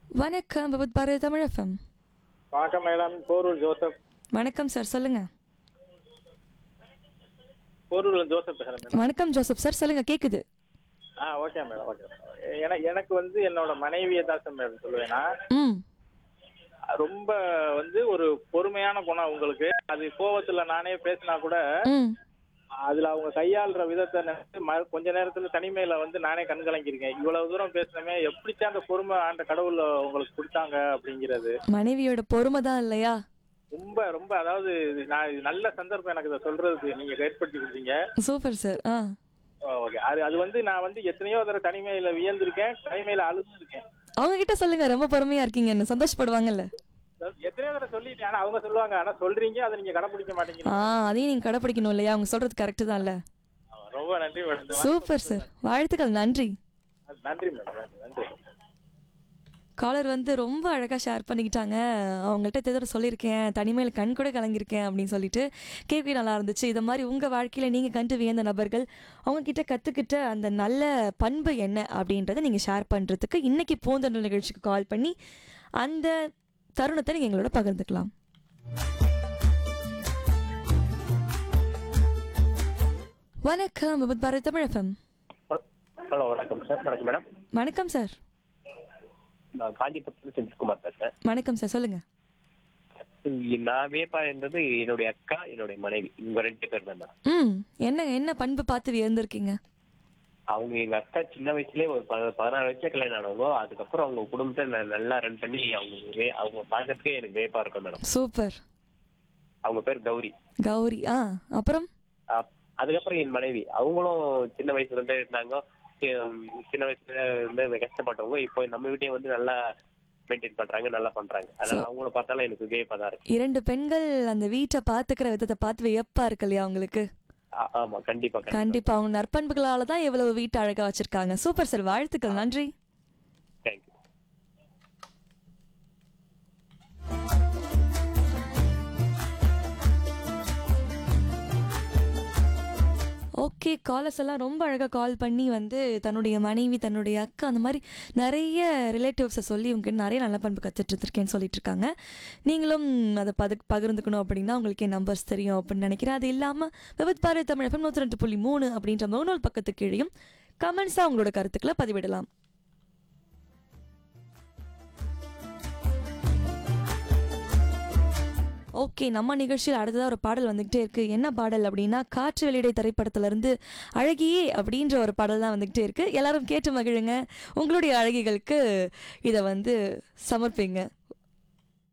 வணக்கம் விபத் பாரதி தமிழ் எஃப்எம் வணக்கம் madam Porur Joseph வணக்கம் சார் சொல்லுங்க போரூர்ல ஜோசப் பேசுறேன் மேடம் வணக்கம் ஜோசப் சார் சொல்லுங்க கேக்குது ஆ ஓகே மேடம் ஓகே எனக்கு எனக்கு வந்து என்னோட மனைவியை தான் சார் மேடம் சொல்லுவேன்னா ம் ரொம்ப வந்து ஒரு பொறுமையான குணம் உங்களுக்கு அது கோவத்துல நானே பேசினா கூட ம் அதுல அவங்க கையாளுற விதத்தை நினைச்சு ம- கொஞ்ச நேரத்துல தனிமையில வந்து நானே கண் கலங்கியிருக்கேன் இவ்வளவு தூரம் பேசினமே எப்படித்தான் அந்த பொறுமை ஆண்ட கடவுள் உங்களுக்கு கொடுத்தாங்க அப்படிங்கிறது மனைவியோட பொறுமை தான் இல்லையா ரொம்ப ரொம்ப அதாவது இது நான் இது நல்ல சந்தர்ப்பம் எனக்கு இதை சொல்றதுக்கு நீங்க ஏற்படுத்தி கொடுத்தீங்க சூப்பர் சார் ஆ ஓகே அது அது வந்து நான் வந்து எத்தனையோ தடவை தனிமையில வியந்திருக்கேன் தனிமையில அழுதுருக்கேன் அவங்க கிட்ட சொல்லுங்க ரொம்ப பொறுமையா இருக்கீங்கன்னு சந்தோஷப்படுவாங்கல்ல எத்தனையோ தடவை சொல்லிட்டேன் ஆனா அவங்க சொல்லுவாங்க ஆனா சொல்றீங்க அதை நீங்க கடைபிடிக்க மாட்டேங்கிறீங்க ஆ அதையும் நீங்க கடைப்பிடிக்கணும் இல்லையா அவங்க சொல்றது கரெக்டு தான்ல ரொம்ப நன்றி மேடம் சூப்பர் சார் வாழ்த்துக்கள் நன்றி நன்றி மேடம் நன்றி காலர் வந்து ரொம்ப அழகாக ஷேர் பண்ணிக்கிட்டாங்க அவங்கள்ட்ட எத்தனை தடவை சொல்லியிருக்கேன் தனிமையில் கண் கூட கலங்கியிருக்கேன் அப்படின்னு சொல்லிட்டு கேட்கவே நல்லா இருந்துச்சு இதை மாதிரி உங்கள் வாழ்க்கையில் நீங்கள் கண்டு வியந்த நபர்கள் அவங்கக்கிட்ட கற்றுக்கிட்ட அந்த நல்ல பண்பு என்ன அப்படின்றத நீங்கள் ஷேர் பண்ணுறதுக்கு இன்றைக்கி பூந்தொண்டல் நிகழ்ச்சிக்கு கால் பண்ணி அந்த தருணத்தை நீங்கள் எங்களோட பகிர்ந்துக்கலாம் வணக்கம் விபத் பாரத் தமிழ் எஃப்எம் ஹலோ வணக்கம் சார் வணக்கம் மேடம் வணக்கம் சார் நான் காஞ்சிபுரத்துல செந்தில்குமார் பேசுறேன் வணக்கம் சார் சொல்லுங்கள் நான் வேப்பா இருந்தது என்னுடைய அக்கா என்னுடைய மனைவி இவங்க ரெண்டு பேர் தான் நான். ம் என்ன என்ன பண்பு பார்த்து வியந்திருக்கீங்க அவங்க எங்க அக்கா சின்ன வயசுலயே ஒரு ப- பதினாறு வயசுல கல்யாணம் ஆனவங்க அதுக்கப்புறம் அவங்க குடும்பத்தை ந- நல்லா ரன் பண்ணி அவங்க வே- அவங்க பார்க்கறதுக்கே எனக்கு வேப்பா இருக்கும் மேடம் சூப்பர் அவங்க பேர் கௌரி கௌரி ஆ அப்புறம் அப்- அதுக்கப்புறம் என் மனைவி அவங்களும் சின்ன வயசுல இருந்தே இருந்தாங்க சி- சின்ன வயசுல இருந்து கஷ்டப்பட்டவங்க இப்போ நம்ம வீட்டையும் வந்து நல்லா மெயின்டைன் பண்றாங்க நல்லா பண்றாங்க அதனால அவங்கள பார்த்தாலும் எனக்கு வேப்பா தான் இருக்கு இரண்டு பெண்கள் அந்த வீட்டை பார்த்துக்கிற விதத்தை பார்த்து வியப்பா இருக்கு இல்லையா அவங்களுக்கு ஆ- ஆமா கண்டிப்பா கண்டிப்பா கண்டிப்பா அவங்க நற்பண்புகளால தான் எவ்வளவு வீட்டை அழகா வச்சிருக்காங்க சூப்பர் சார் வாழ்த்துக்கள் நன்றி தேங்க்யூ ஓகே காலர்ஸ் எல்லாம் ரொம்ப அழகாக கால் பண்ணி வந்து தன்னுடைய மனைவி தன்னுடைய அக்கா அந்த மாதிரி நிறைய ரிலேட்டிவ்ஸை சொல்லி இவங்க நிறைய நல்ல பண்பு கற்றுட்டு இருக்கேன்னு சொல்லிட்டு இருக்காங்க நீங்களும் அதை பது பகிர்ந்துக்கணும் அப்படின்னா உங்களுக்கு என் நம்பர்ஸ் தெரியும் அப்படின்னு நினைக்கிறேன் அது இல்லாமல் விபத் பாரதி தமிழ் எஃப்எம் நூற்றி ரெண்டு புள்ளி மூணு அப்படின்ற முகநூல் பக்கத்துக்கு கீழேயும் கமெண்ட்ஸாக உங்களோட கருத்துக்களை பதிவிடலாம் ஓகே நம்ம நிகழ்ச்சியில் அடுத்ததாக ஒரு பாடல் வந்துக்கிட்டே இருக்கு என்ன பாடல் அப்படின்னா காற்று வெளியிடை திரைப்படத்திலிருந்து அழகியே அப்படின்ற ஒரு பாடல் தான் வந்துக்கிட்டே இருக்கு எல்லாரும் கேட்டு மகிழுங்க உங்களுடைய அழகிகளுக்கு இதை வந்து சமர்ப்பிங்க